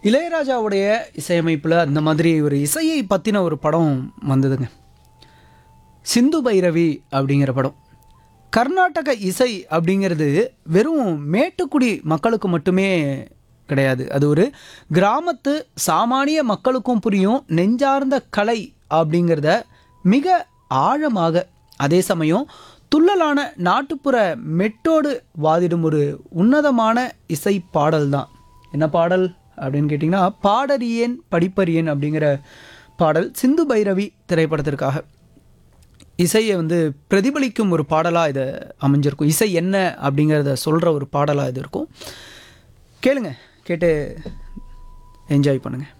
இளையராஜாவுடைய இசையமைப்பில் அந்த மாதிரி ஒரு இசையை பற்றின ஒரு படம் வந்ததுங்க சிந்து பைரவி அப்படிங்கிற படம் கர்நாடக இசை அப்படிங்கிறது வெறும் மேட்டுக்குடி மக்களுக்கு மட்டுமே கிடையாது அது ஒரு கிராமத்து சாமானிய மக்களுக்கும் புரியும் நெஞ்சார்ந்த கலை அப்படிங்கிறத மிக ஆழமாக அதே சமயம் துள்ளலான நாட்டுப்புற மெட்டோடு வாதிடும் ஒரு உன்னதமான இசை பாடல் தான் என்ன பாடல் அப்படின்னு கேட்டிங்கன்னா பாடறியேன் படிப்பறியேன் அப்படிங்கிற பாடல் சிந்து பைரவி திரைப்படத்திற்காக இசையை வந்து பிரதிபலிக்கும் ஒரு பாடலாக இது அமைஞ்சிருக்கும் இசை என்ன அப்படிங்கிறத சொல்கிற ஒரு பாடலாக இது இருக்கும் கேளுங்க கேட்டு என்ஜாய் பண்ணுங்கள்